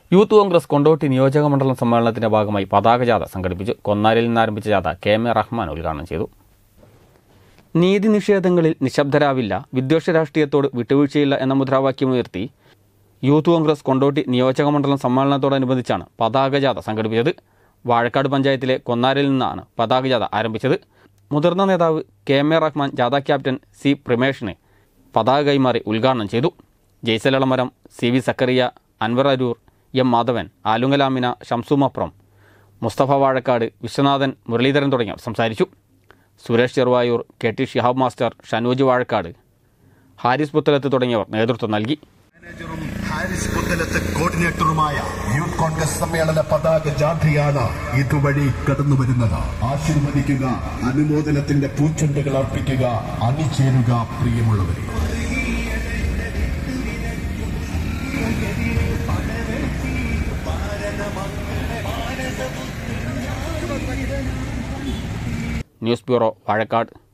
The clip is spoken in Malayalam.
യൂത്ത് കോൺഗ്രസ് കൊണ്ടോട്ടി നിയോജക മണ്ഡലം സമ്മേളനത്തിന്റെ ഭാഗമായി പതാക ജാഥ സംഘടിപ്പിച്ചു കൊന്നാരിൽ നിന്ന് ആരംഭിച്ച ജാഥ കെ എം എ റഹ്മാൻ ഉദ്ഘാടനം ചെയ്തു നീതി നിഷേധങ്ങളിൽ നിശബ്ദരാവില്ല വിദ്വേഷ രാഷ്ട്രീയത്തോട് വിട്ടുവീഴ്ചയില്ല എന്ന മുദ്രാവാക്യമുയർത്തി യൂത്ത് കോൺഗ്രസ് കൊണ്ടോട്ടി നിയോജക മണ്ഡലം സമ്മേളനത്തോടനുബന്ധിച്ചാണ് പതാക ജാഥ സംഘടിപ്പിച്ചത് വാഴക്കാട് പഞ്ചായത്തിലെ കൊന്നാരിൽ നിന്നാണ് പതാക ജാഥ ആരംഭിച്ചത് മുതിർന്ന നേതാവ് കെ എം എ റഹ്മാൻ ജാഥ ക്യാപ്റ്റൻ സി പ്രമേഷിന് പതാക കൈമാറി ഉദ്ഘാടനം ചെയ്തു ജയ്സലളമരം C V Zakariya Anwar Aroor M Madhavan ആലുങ്കലാമിന ഷംസുമപ്രം മുസ്തഫ വാഴക്കാട് വിശ്വനാഥൻ മുരളീധരൻ തുടങ്ങിയവർ സംസാരിച്ചു Suresh Cheruvayur K T Shihab master Shanuj Vazhakkad Haris Puthalath തുടങ്ങിയവർ നേതൃത്വം നൽകി മാനേജറും ഹാരിസ് പുത്തലത്ത് കോർഡിനേറ്ററുമായ യൂത്ത് കോൺഗ്രസ് സമ്മേളന പതാക ജാഥയാണ് ഇതുവഴി കടന്നു വരുന്നത് ആശീർവദിക്കുക അനുമോദനത്തിന്റെ പൂച്ചെണ്ടുകൾ അർപ്പിക്കുക അണിചേരുക പ്രിയമുള്ളവരെ ന്യൂസ് ബ്യൂറോ വാഴക്കാട്